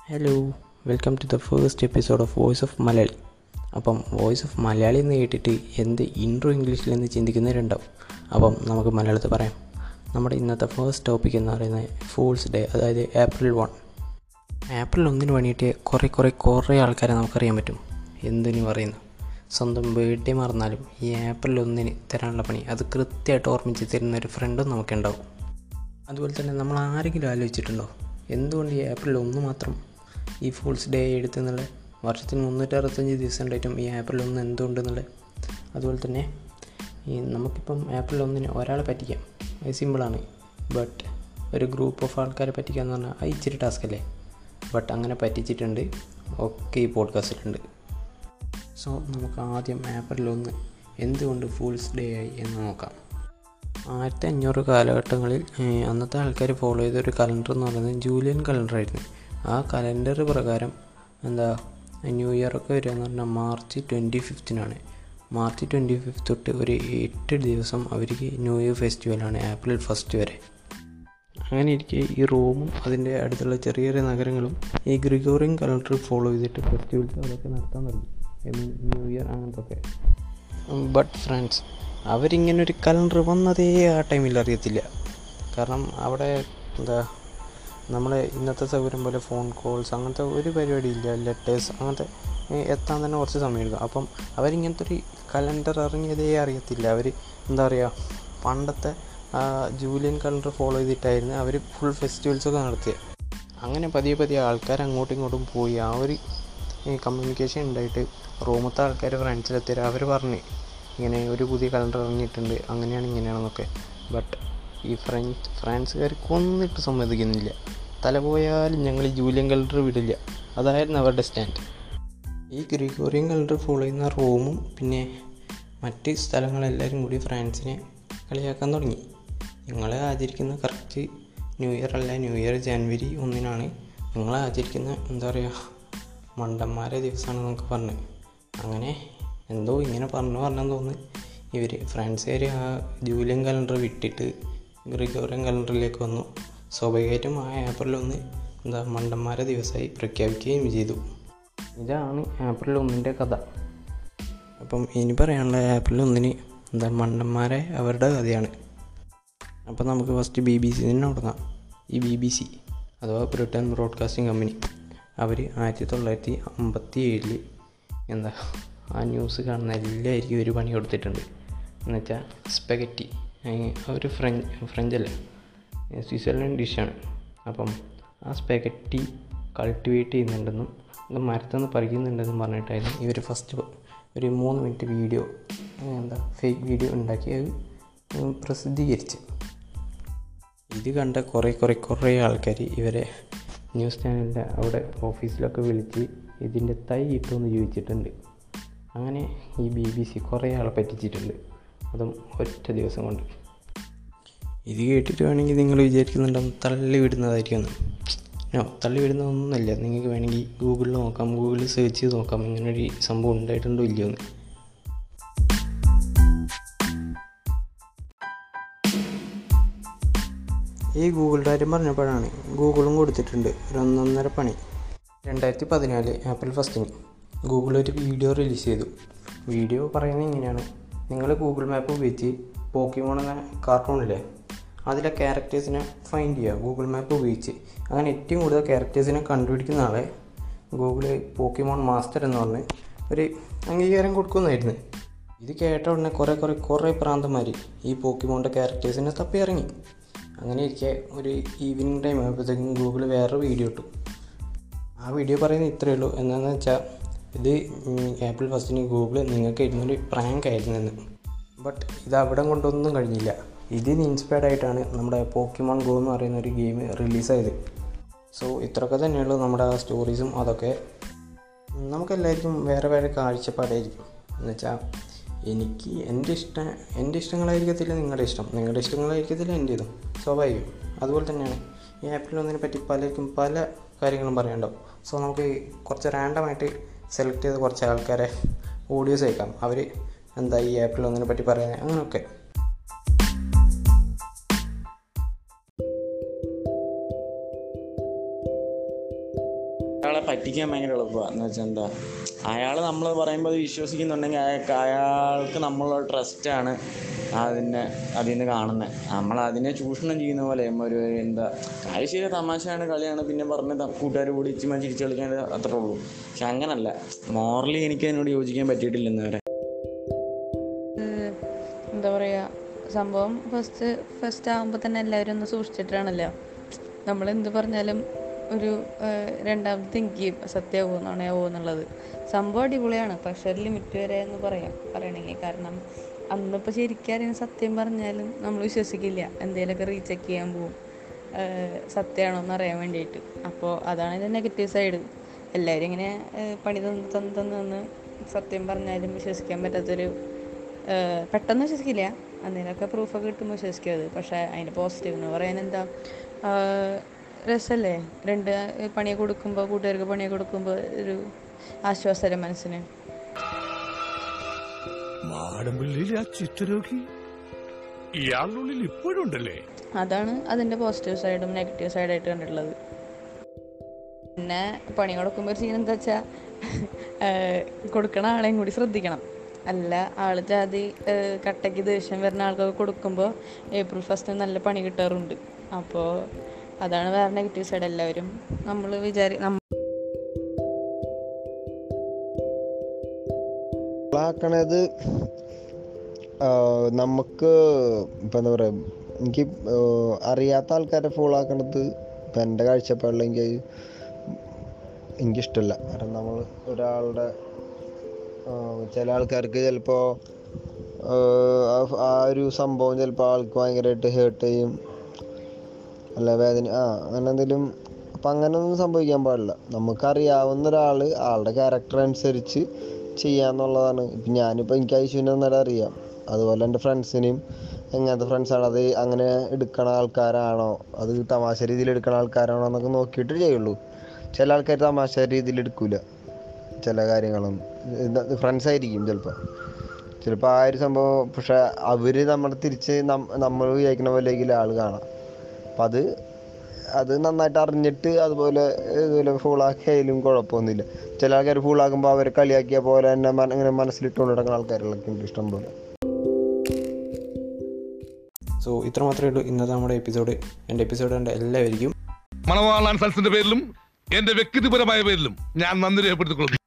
hello welcome to the first episode of voice of Malayali അപ്പം voice of Malayali എന്ന് കേട്ടിട്ട് എന്ത് ഇൻട്രോ ഇംഗ്ലീഷിലെന്ന് ചിന്തിക്കുന്നവരുണ്ടാവും അപ്പം നമുക്ക് മലയാളത്തിൽ പറയാം നമ്മുടെ ഇന്നത്തെ ഫേസ്റ്റ് ടോപ്പിക് എന്ന് പറയുന്നത് ഫൂൾസ് ഡേ അതായത് ഏപ്രിൽ വൺ ഏപ്രിൽ ഒന്നിന് വേണ്ടിയിട്ട് കുറേ കുറേ കുറേ ആൾക്കാരെ നമുക്കറിയാൻ പറ്റും എന്തിനു പറയുന്നു സ്വന്തം ബർത്ത്ഡേ മറന്നാലും ഈ ഏപ്രിൽ ഒന്നിന് തരാനുള്ള പണി അത് കൃത്യമായിട്ട് ഓർമ്മിച്ച് തരുന്ന ഒരു ഫ്രണ്ടും നമുക്കുണ്ടാവും അതുപോലെ തന്നെ നമ്മൾ ആരെങ്കിലും ആലോചിച്ചിട്ടുണ്ടോ എന്തുകൊണ്ട് ഈ ഏപ്രിൽ ഒന്ന് മാത്രം ഈ ഫൂൾസ് ഡേ എടുത്തെന്നുള്ള വർഷത്തിന് മുന്നൂറ്റി അറുപത്തഞ്ച് ദിവസം ഉണ്ടായിട്ടും ഈ ഏപ്രിൽ ഒന്ന് എന്തുകൊണ്ടെന്നുള്ളത് അതുപോലെ തന്നെ ഈ നമുക്കിപ്പം ഏപ്രിൽ ഒന്നിന് ഒരാളെ പറ്റിക്കാം അത് സിമ്പിളാണ് ബട്ട് ഒരു ഗ്രൂപ്പ് ഓഫ് ആൾക്കാരെ പറ്റിക്കുക എന്ന് പറഞ്ഞാൽ അത് ഇച്ചിരി ടാസ്ക് അല്ലേ ബട്ട് അങ്ങനെ പറ്റിച്ചിട്ടുണ്ട് ഒക്കെ ഈ പോഡ്കാസ്റ്റിലുണ്ട് സോ നമുക്ക് ആദ്യം ഏപ്രിൽ ഒന്ന് എന്തുകൊണ്ട് ഫൂൾസ് ഡേ ആയി എന്ന് നോക്കാം ആയിരത്തി അഞ്ഞൂറ് കാലഘട്ടങ്ങളിൽ ഏഹ്, അന്നത്തെ ആൾക്കാർ ഫോളോ ചെയ്ത ഒരു കലണ്ടർ എന്ന് പറയുന്നത് ജൂലിയൻ കലണ്ടറായിരുന്നു ആ കലണ്ടർ പ്രകാരം എന്താ ന്യൂ ഇയർ ഒക്കെ വരിക എന്ന് പറഞ്ഞാൽ മാർച്ച് ട്വൻറ്റി ഫിഫ്റ്റിനാണ് മാർച്ച് ട്വൻറ്റി ഫിഫ്ത്ത് തൊട്ട് ഒരു എട്ട് ദിവസം അവർക്ക് ന്യൂ ഇയർ ഫെസ്റ്റിവലാണ് ഏപ്രിൽ ഫസ്റ്റ് വരെ അങ്ങനെ ഇരിക്കെ ഈ റോമും അതിൻ്റെ അടുത്തുള്ള ചെറിയ ചെറിയ നഗരങ്ങളും ഈ ഗ്രിഗോറിയൻ കലണ്ടർ ഫോളോ ചെയ്തിട്ട് ഫെസ്റ്റിവൽസ് അതൊക്കെ നടത്താൻ തുടങ്ങി ഐ മീൻ ന്യൂ ഇയർ അങ്ങനത്തെ ഒക്കെ ബട്ട് ഫ്രണ്ട്സ് അവരിങ്ങനെ ഒരു കലണ്ടർ വന്നതേ ആ ടൈമിൽ അറിയത്തില്ല കാരണം അവിടെ എന്താ നമ്മളെ ഇന്നത്തെ സൗകര്യം പോലെ ഫോൺ കോൾസ് അങ്ങനത്തെ ഒരു പരിപാടിയില്ല ലെറ്റേഴ്സ് അങ്ങനത്തെ ഏ, എത്താൻ തന്നെ കുറച്ച് സമയമെടുക്കും അപ്പം അവരിങ്ങനത്തെ ഒരു കലണ്ടർ ഇറങ്ങിയതേ അറിയത്തില്ല അവർ എന്താ പറയുക പണ്ടത്തെ ആ ജൂലിയൻ കലണ്ടർ ഫോളോ ചെയ്തിട്ടായിരുന്നു അവർ ഫുൾ ഫെസ്റ്റിവൽസൊക്കെ നടത്തിയത് അങ്ങനെ പതിയെ പതിയെ ആൾക്കാർ അങ്ങോട്ടും ഇങ്ങോട്ടും പോയി ആ ഒരു കമ്മ്യൂണിക്കേഷൻ ഉണ്ടായിട്ട് റൂമത്തെ ആൾക്കാർ ഫ്രണ്ട്സിലെത്തിയത് അവർ പറഞ്ഞു ഇങ്ങനെ ഒരു പുതിയ കലണ്ടർ ഇറങ്ങിയിട്ടുണ്ട് അങ്ങനെയാണ് ഇങ്ങനെയാണെന്നൊക്കെ ബട്ട് ഈ ഫ്രഞ്ച് ഫ്രാൻസുകാർ കൊന്നിട്ട് സമ്മതിക്കുന്നില്ല തല പോയാലും ഞങ്ങൾ ഈ ജൂലിയൻ കലണ്ടർ വിടില്ല അതായിരുന്നു അവരുടെ സ്റ്റാൻഡ് ഈ ഗ്രിഗോറിയൻ കലണ്ടർ ഫോളോ ചെയ്യുന്ന റോമും പിന്നെ മറ്റ് സ്ഥലങ്ങളെല്ലാവരും കൂടി ഫ്രാൻസിനെ കളിയാക്കാൻ തുടങ്ങി ഞങ്ങൾ ആചരിക്കുന്ന കറക്റ്റ് ന്യൂ ഇയർ അല്ല ന്യൂ ഇയർ ജനുവരി ഒന്നിനാണ് ഞങ്ങൾ ആചരിക്കുന്ന എന്താ പറയുക മണ്ടന്മാരെ ദിവസമാണ് എന്നൊക്കെ പറഞ്ഞ് അങ്ങനെ എന്തോ ഇങ്ങനെ പറഞ്ഞു പറഞ്ഞെന്ന് തോന്നുന്നു ഇവർ ഫ്രാൻസുകാർ ആ ജൂലിയൻ കലണ്ടർ വിട്ടിട്ട് ഗ്രിഗോറിയൻ കലണ്ടറിലേക്ക് വന്നു സ്വാഭാവികമായിട്ടും ആ ഏപ്രിൽ ഒന്ന് എന്താ മണ്ടന്മാരെ ദിവസമായി പ്രഖ്യാപിക്കുകയും ചെയ്തു ഇതാണ് ഏപ്രിൽ ഒന്നിൻ്റെ കഥ അപ്പം ഇനി പറയാനുള്ള ഏപ്രിൽ ഒന്നിന് എന്താ മണ്ടന്മാരെ അവരുടെ കഥയാണ് അപ്പം നമുക്ക് ഫസ്റ്റ് ബി ബി സി തന്നെ തുടങ്ങാം ഈ ബി ബി സി അഥവാ ബ്രിട്ടൻ ബ്രോഡ്കാസ്റ്റിംഗ് കമ്പനി അവർ ആയിരത്തി തൊള്ളായിരത്തി അമ്പത്തി ഏഴിൽ എന്താ ആ ന്യൂസ് കാണുന്ന എല്ലാവർക്കും ഒരു പണി കൊടുത്തിട്ടുണ്ട് എന്നുവെച്ചാൽ സ്പെഗറ്റി ഒരു ഫ്രഞ്ച് ഫ്രഞ്ചല്ല സ്വിറ്റ്സർലൻഡ് ഡിഷാണ് അപ്പം ആ സ്പെഗറ്റി കൾട്ടിവേറ്റ് ചെയ്യുന്നുണ്ടെന്നും ഇത് മരത്തുനിന്ന് പറിക്കുന്നുണ്ടെന്നും പറഞ്ഞിട്ടായിരുന്നു ഇവർ ഫസ്റ്റ് ഒരു മൂന്ന് മിനിറ്റ് വീഡിയോ എന്താ ഫേക്ക് വീഡിയോ ഉണ്ടാക്കി അത് പ്രസിദ്ധീകരിച്ച് ഇത് കണ്ട കുറേ കുറേ കുറേ ആൾക്കാർ ഇവരെ ന്യൂസ് ചാനലിൻ്റെ അവിടെ ഓഫീസിലൊക്കെ വിളിച്ച് ഇതിൻ്റെ തൈ കിട്ടുമെന്ന് ചോദിച്ചിട്ടുണ്ട് അങ്ങനെ ഈ ബി ബി സി കുറേ ആളെ പറ്റിച്ചിട്ടുണ്ട് അതും ഒറ്റ ദിവസം കൊണ്ട് ഇത് കേട്ടിട്ട് വേണമെങ്കിൽ നിങ്ങൾ വിചാരിക്കുന്നുണ്ടാവും തള്ളി വിടുന്നതായിരിക്കും നോ തള്ളി വിടുന്നതൊന്നുമല്ല നിങ്ങൾക്ക് വേണമെങ്കിൽ ഗൂഗിളിൽ നോക്കാം ഗൂഗിളിൽ സെർച്ച് ചെയ്ത് നോക്കാം ഇങ്ങനൊരു സംഭവം ഉണ്ടായിട്ടുണ്ടോ ഇല്ലയോ എന്ന് ഈ ഗൂഗിൾ കാര്യം പറഞ്ഞപ്പോഴാണ് ഗൂഗിളും കൊടുത്തിട്ടുണ്ട് ഒരു ഒന്നൊന്നര പണി രണ്ടായിരത്തി പതിനാല് ഏപ്രിൽ ഫസ്റ്റിന് ഗൂഗിൾ ഒരു വീഡിയോ റിലീസ് ചെയ്തു വീഡിയോ പറയുന്നത് ഇങ്ങനെയാണ് നിങ്ങൾ ഗൂഗിൾ മാപ്പ് ഉപയോഗിച്ച് പോക്കിമോൺ എന്ന കാർട്ടൂണില്ലേ അതിലെ ക്യാരക്ടേഴ്സിനെ ഫൈൻഡ് ചെയ്യുക ഗൂഗിൾ മാപ്പ് ഉപയോഗിച്ച് അങ്ങനെ ഏറ്റവും കൂടുതൽ ക്യാരക്ടേഴ്സിനെ കണ്ടുപിടിക്കുന്ന ആളെ ഗൂഗിൾ പോക്കിമോൺ മാസ്റ്റർ എന്ന് പറഞ്ഞ് ഒരു അംഗീകാരം കൊടുക്കുന്നതായിരുന്നു ഇത് കേട്ട ഉടനെ കുറേ കുറേ കുറേ പ്രാന്തന്മാർ ഈ പോക്കിമോണിൻ്റെ ക്യാരക്ടേഴ്സിനെ തപ്പി ഇറങ്ങി അങ്ങനെ ഇരിക്കെ ഒരു ഈവനിങ് ടൈം ആയപ്പോഴത്തേക്കും ഗൂഗിൾ വേറെ വീഡിയോ ഇട്ടു ആ വീഡിയോ പറയുന്നത് ഇത്രയേ ഉള്ളൂ എന്താണെന്ന് വെച്ചാൽ ഇത് ഏപ്രിൽ ഫസ്റ്റിന് ഗൂഗിൾ നിങ്ങൾക്ക് ഇരുന്നൊരു പ്രാങ്ക് ആയിരുന്നു എന്ന് ബട്ട് ഇത് അവിടെ കൊണ്ടൊന്നും കഴിഞ്ഞില്ല ഇതിന് ഇൻസ്പയർഡ് ആയിട്ടാണ് നമ്മുടെ പോക്കിമോൺ ഗോ എന്ന് പറയുന്ന ഒരു ഗെയിം റിലീസായത് സോ ഇത്രയൊക്കെ തന്നെയുള്ളൂ നമ്മുടെ ആ സ്റ്റോറീസും അതൊക്കെ നമുക്കെല്ലാവർക്കും വേറെ വേറെ കാഴ്ചപ്പാടായിരിക്കും എന്നുവെച്ചാൽ എനിക്ക് എൻ്റെ ഇഷ്ടം എൻ്റെ ഇഷ്ടങ്ങളായിരിക്കത്തില്ല നിങ്ങളുടെ ഇഷ്ടം നിങ്ങളുടെ ഇഷ്ടങ്ങളായിരിക്കത്തില്ല എൻ്റേതും സ്വാഭാവികം അതുപോലെ തന്നെയാണ് ഈ ഏപ്രിൽ ഒന്നിനെ പറ്റി പലർക്കും പല കാര്യങ്ങളും പറയാനുണ്ടാവും സോ നമുക്ക് കുറച്ച് റാൻഡമായിട്ട് സെലക്ട് ചെയ്ത കുറച്ച് ആൾക്കാരെ ഓഡിയോസ് അയക്കാം അവർ എന്താ ഈ ഏപ്രിൽ ഒന്നിനെ പറ്റി പറയുന്നത് അങ്ങനെയൊക്കെ പറ്റിക്കാൻ ഭയങ്കര എളുപ്പമാണ് എന്ന് വെച്ചാൽ എന്താ അയാൾ നമ്മൾ പറയുമ്പോൾ അത് വിശ്വസിക്കുന്നുണ്ടെങ്കിൽ അയാൾക്ക് അയാൾക്ക് നമ്മളോട് ട്രസ്റ്റാണ് അതിനെ അതിൽ നിന്ന് കാണുന്നത് നമ്മൾ അതിനെ ചൂഷണം ചെയ്യുന്ന പോലെ ഒരു എന്താ കാര്യം ശരി തമാശയാണ് കളിയാണ് പിന്നെ പറഞ്ഞ് കൂട്ടുകാർ കൂടി ഇച്ചിമ ചിരിച്ച് കളിക്കാൻ അത്രേ ഉള്ളൂ പക്ഷെ അങ്ങനല്ല മോറലി എനിക്ക് അതിനോട് യോജിക്കാൻ പറ്റിയിട്ടില്ല ഇന്ന് വരെ ഏഹ് എന്താ പറയുക സംഭവം ഫസ്റ്റ് ഫസ്റ്റ് ആകുമ്പോൾ തന്നെ എല്ലാവരും ഒന്ന് സൂക്ഷിച്ചിട്ടാണല്ലോ നമ്മൾ എന്ത് പറഞ്ഞാലും ഒരു ഏഹ് രണ്ടാമത് തിങ്ക് ചെയ്യും സത്യമാവോ നുണയാവോ എന്നുള്ളത് സംഭവം അടിപൊളിയാണ് പക്ഷെ ഒരു ലിമിറ്റ് വരെ എന്ന് പറയാം പറയണമെങ്കിൽ കാരണം അന്നിപ്പോൾ ശരിക്കും സത്യം പറഞ്ഞാലും നമ്മൾ വിശ്വസിക്കില്ല എന്തെങ്കിലുമൊക്കെ റീചെക്ക് ചെയ്യാൻ പോവും ഏഹ് സത്യമാണോ എന്ന് അറിയാൻ വേണ്ടിയിട്ട് അപ്പോൾ അതാണ് ഇതിൻ്റെ നെഗറ്റീവ് സൈഡ് എല്ലാവരും ഇങ്ങനെ ഏഹ് പണി തന്ന് തന്ന് തന്ന് തന്ന് സത്യം പറഞ്ഞാലും വിശ്വസിക്കാൻ പറ്റാത്തൊരു ഏഹ് പെട്ടെന്ന് വിശ്വസിക്കില്ല എന്തെങ്കിലുമൊക്കെ പ്രൂഫൊക്കെ കിട്ടുമ്പോൾ വിശ്വസിക്കും അത് പക്ഷേ അതിൻ്റെ പോസിറ്റീവ് എന്ന് പറയാൻ എന്താ രസമല്ലേ രണ്ട് പണിയൊക്കെ കൊടുക്കുമ്പോൾ കൂട്ടുകാർക്ക് പണിയൊക്കെ കൊടുക്കുമ്പോൾ ഒരു ആശ്വാസമല്ലേ മനസ്സിന് മാടമ്പിള്ളിയിലെ ആ ചിത്രരോഗി ഇയാളുള്ളിൽ ഇപ്പോഴും ഉണ്ടല്ലേ അതാണ് അതിൻ്റെ പോസിറ്റീവ് സൈഡും നെഗറ്റീവ് സൈഡായിട്ട് കണ്ടിട്ടുള്ളത് പിന്നെ പണി കൊടുക്കുമ്പോൾ ഒരു സീൻ എന്താ വെച്ചാൽ കൊടുക്കണ ആളെയും കൂടി ശ്രദ്ധിക്കണം അല്ല ആൾ ജാതി ഏഹ് കട്ടയ്ക്ക് ദേഷ്യം വരുന്ന ആൾക്കൊക്കെ കൊടുക്കുമ്പോൾ ഏപ്രിൽ ഫസ്റ്റ് നല്ല പണി കിട്ടാറുണ്ട് അപ്പോൾ അതാണ് വേറെ നെഗറ്റീവ് സൈഡ് എല്ലാവരും നമ്മൾ വിചാരി നമ്മ ആക്കണത് നമുക്ക് ഇപ്പം എന്താ പറയുക എനിക്ക് ആ, അറിയാത്ത ആൾക്കാരെ ഫോളോ ആക്കണത് ഇപ്പം എൻ്റെ കാഴ്ചപ്പാടിൽ എനിക്ക് എനിക്കിഷ്ടമല്ല കാരണം നമ്മൾ ഒരാളുടെ ആ, ചില ആൾക്കാർക്ക് ചിലപ്പോൾ ആ ഒരു സംഭവം ചിലപ്പോൾ ആൾക്ക് ഭയങ്കരമായിട്ട് ഹേർട്ട് ചെയ്യും അല്ല വേദന ആ അങ്ങനെ എന്തെങ്കിലും അപ്പം അങ്ങനെയൊന്നും സംഭവിക്കാൻ പാടില്ല നമുക്കറിയാവുന്ന ഒരാൾ ആളുടെ ക്യാരക്ടർ അനുസരിച്ച് ചെയ്യാന്നുള്ളതാണ് ഇപ്പം ഞാനിപ്പോൾ എനിക്ക് ഐശ്വര്യ നേരം അറിയാം അതുപോലെ എൻ്റെ ഫ്രണ്ട്സിനെയും എങ്ങനത്തെ ഫ്രണ്ട്സാണ് അത് അങ്ങനെ എടുക്കണ ആൾക്കാരാണോ അത് തമാശ രീതിയിൽ എടുക്കണ ആൾക്കാരാണോ എന്നൊക്കെ നോക്കിയിട്ട് ചെയ്യുള്ളൂ ചില ആൾക്കാർ തമാശ രീതിയിൽ എടുക്കൂല ചില കാര്യങ്ങളൊന്നും ഫ്രണ്ട്സ് ആയിരിക്കും ചിലപ്പോൾ ചിലപ്പോൾ ആ ഒരു സംഭവം പക്ഷെ അവർ നമ്മൾ തിരിച്ച് നം- നമ്മൾ വിചാരിക്കുന്ന പോലെയെങ്കിൽ ആൾ കാണാം അപ്പം അത് അത് നന്നായിട്ട് അറിഞ്ഞിട്ട് അതുപോലെ ഇതുപോലെ ഫുള്ളാക്കിയാലും കുഴപ്പമൊന്നുമില്ല ചില ആൾക്കാർ ഫുള്ളാക്കുമ്പോൾ അവരെ കളിയാക്കിയ പോലെ തന്നെ മന- ഇങ്ങനെ മനസ്സിലിട്ടുകൊണ്ട് നടക്കുന്ന ആൾക്കാരുകളൊക്കെ ഉണ്ട് ഇഷ്ടം പോലെ സോ ഇത്ര മാത്രമേ ഉള്ളൂ ഇന്നത്തെ നമ്മുടെ എപ്പിസോഡ് എൻ്റെ എപ്പിസോഡ് കണ്ട എല്ലാവർക്കും മണവാളാൻ സൽസിന്റെ പേരിലും എന്റെ വ്യക്തിപരമായ പേരിലും ഞാൻ നന്ദി രേഖപ്പെടുത്തിക്കൊള്ളുന്നു